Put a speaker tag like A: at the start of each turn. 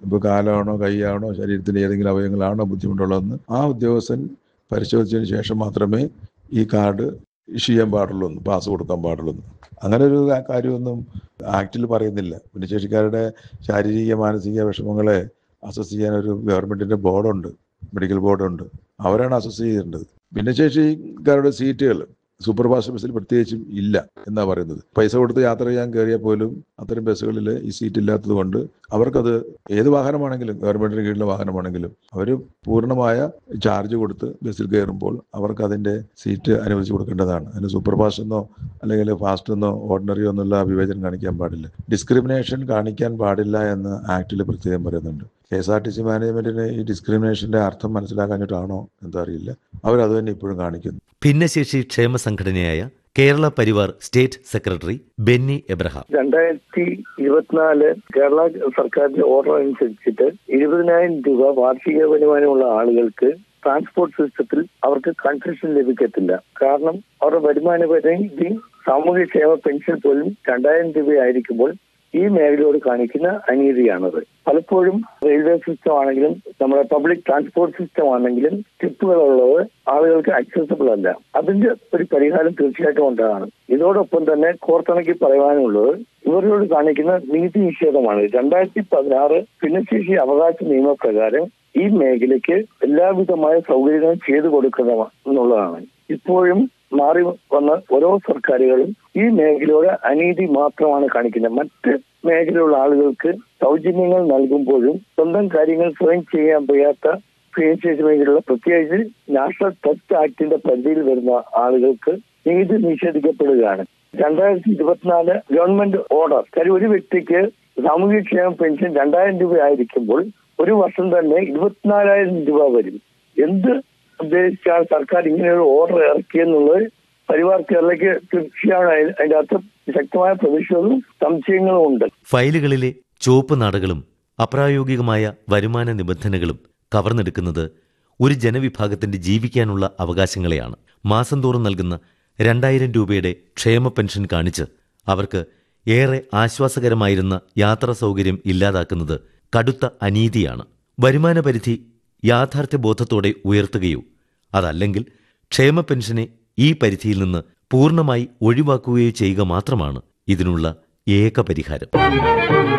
A: ഇപ്പോൾ കാലാണോ കൈയാണോ ശരീരത്തിൻ്റെ ഏതെങ്കിലും അവയവങ്ങളാണോ ബുദ്ധിമുട്ടുള്ളതെന്ന് ആ ഉദ്യോഗസ്ഥൻ പരിശോധിച്ചതിന് ശേഷം മാത്രമേ ഈ കാർഡ് ഇഷ്യൂ ചെയ്യാൻ പാടുള്ളൂ എന്ന് പാസ് കൊടുക്കാൻ പാടുള്ളൂ എന്ന് അങ്ങനെ ഒരു കാ- കാര്യമൊന്നും ആക്റ്റിൽ പറയുന്നില്ല ഭിന്നശേഷിക്കാരുടെ ശാരീരിക മാനസിക വിഷമങ്ങളെ അസസ് ചെയ്യാൻ ഒരു ഗവൺമെൻറ്റിൻ്റെ ബോർഡുണ്ട് മെഡിക്കൽ ബോർഡുണ്ട് അവരാണ് അസസ് ചെയ്യേണ്ടത് ഭിന്നശേഷിക്കാരുടെ സീറ്റുകൾ സൂപ്പർ ഫാസ്റ്റ് ബസ്സിൽ പ്രത്യേകിച്ചും ഇല്ല എന്നാ പറയുന്നത് പൈസ കൊടുത്ത് യാത്ര ചെയ്യാൻ കയറിയാൽ പോലും അത്തരം ബസ്സുകളിൽ ഈ സീറ്റ് ഇല്ലാത്തത് കൊണ്ട് അവർക്കത് ഏത് വാഹനമാണെങ്കിലും ഗവൺമെന്റിന് കീഴിലെ വാഹനമാണെങ്കിലും അവർ പൂർണ്ണമായ ചാർജ് കൊടുത്ത് ബസ്സിൽ കയറുമ്പോൾ അവർക്ക് അതിന്റെ സീറ്റ് അനുവദിച്ചു കൊടുക്കേണ്ടതാണ് അതിന് സൂപ്പർ ഫാസ്റ്റ് എന്നോ അല്ലെങ്കിൽ ഫാസ്റ്റ് എന്നോ ഓർഡിനറി എന്നുള്ള വിവേചനം കാണിക്കാൻ പാടില്ല ഡിസ്ക്രിമിനേഷൻ കാണിക്കാൻ പാടില്ല എന്ന് ആക്ടിൽ പ്രത്യേകം പറയുന്നുണ്ട് K S R T C മാനേജ്മെന്റിന് ഈ ഡിസ്ക്രിമിനേഷന്റെ അർത്ഥം മനസ്സിലാക്കാഞ്ഞിട്ടാണോ എന്താ അറിയില്ല അവരത് തന്നെ ഇപ്പോഴും കാണിക്കുന്നു
B: ഭിന്നശേഷി ക്ഷേമ സംഘടനയായ Kerala Parivar state secretary Benny Abraham
C: രണ്ടായിരത്തി ഇരുപത്തിനാല് കേരള സർക്കാരിന്റെ ഓർഡർ അനുസരിച്ചിട്ട് ഇരുപതിനായിരം രൂപ വാർഷിക വരുമാനമുള്ള ആളുകൾക്ക് ട്രാൻസ്പോർട്ട് സിസ്റ്റത്തിൽ അവർക്ക് കൺസെഷൻ ലഭിക്കത്തില്ല കാരണം അവരുടെ വരുമാന പരിധി സാമൂഹ്യക്ഷേമ പെൻഷൻ പോലും രണ്ടായിരം രൂപയായിരിക്കുമ്പോൾ ഈ മേഖലയോട് കാണിക്കുന്ന അനീതിയാണത് പലപ്പോഴും റെയിൽവേ സിസ്റ്റം ആണെങ്കിലും നമ്മുടെ പബ്ലിക് ട്രാൻസ്പോർട്ട് സിസ്റ്റം ആണെങ്കിലും ടിപ്പുകളുള്ളത് ആളുകൾക്ക് അക്സസബിൾ അല്ല അതിന്റെ ഒരു പരിഹാരം തീർച്ചയായിട്ടും ഉണ്ടാകണം ഇതോടൊപ്പം തന്നെ കോർത്തിണക്കി പറയാനുള്ളത് ഇവരോട് കാണിക്കുന്ന നീതി നിഷേധമാണ് രണ്ടായിരത്തി പതിനാറ് ഭിന്നശേഷി അവകാശ നിയമപ്രകാരം ഈ മേഖലയ്ക്ക് എല്ലാവിധമായ സൗകര്യങ്ങളും ചെയ്തു കൊടുക്കുന്ന എന്നുള്ളതാണ് ഇപ്പോഴും മാറി വന്ന ഓരോ സർക്കാരുകളും ഈ മേഖലയോട് അനീതി മാത്രമാണ് കാണിക്കുന്നത് മറ്റ് മേഖലയിലുള്ള ആളുകൾക്ക് സൗജന്യങ്ങൾ നൽകുമ്പോഴും സ്വന്തം കാര്യങ്ങൾ സ്വയം ചെയ്യാൻ വയ്യാത്ത ഭിന്നശേഷി മേഖലയുള്ള പ്രത്യേകിച്ച് നാഷണൽ ട്രസ്റ്റ് ആക്ടിന്റെ പരിധിയിൽ വരുന്ന ആളുകൾക്ക് നീതി നിഷേധിക്കപ്പെടുകയാണ് രണ്ടായിരത്തി ഇരുപത്തിനാല് ഗവൺമെന്റ് ഓർഡർ കാര്യം ഒരു വ്യക്തിക്ക് സാമൂഹ്യക്ഷേമ പെൻഷൻ രണ്ടായിരം രൂപ ആയിരിക്കുമ്പോൾ ഒരു വർഷം തന്നെ ഇരുപത്തിനാലായിരം രൂപ വരും എന്ത് ഉദ്ദേശിച്ചാണ് സർക്കാർ ഇങ്ങനെ ഒരു ഓർഡർ ഇറക്കിയെന്നുള്ളത് പരിവാർ കേരളയ്ക്ക് തീർച്ചയായും അതിന് അതിന്റെ അകത്ത് ശക്തമായ പ്രതിഷേധവും സംശയങ്ങളും ഉണ്ട്
B: ഫയലുകളിലെ ചുവപ്പ് നാടകളും അപ്രായോഗികമായ വരുമാന നിബന്ധനകളും കവർന്നെടുക്കുന്നത് ഒരു ജനവിഭാഗത്തിന്റെ ജീവിക്കാനുള്ള അവകാശങ്ങളെയാണ് മാസം തോറും നൽകുന്ന രണ്ടായിരം രൂപയുടെ ക്ഷേമ പെൻഷൻ കാണിച്ച് അവർക്ക് ഏറെ ആശ്വാസകരമായിരുന്ന യാത്രാ സൗകര്യം ഇല്ലാതാക്കുന്നത് കടുത്ത അനീതിയാണ് വരുമാന പരിധി യാഥാർത്ഥ്യബോധത്തോടെ ഉയർത്തുകയോ അതല്ലെങ്കിൽ ക്ഷേമ പെൻഷനെ ഈ പരിധിയിൽ നിന്ന് പൂർണ്ണമായി ഒഴിവാക്കുകയോ ചെയ്യുക മാത്രമാണ് ഇതിനുള്ള ഏക പരിഹാരം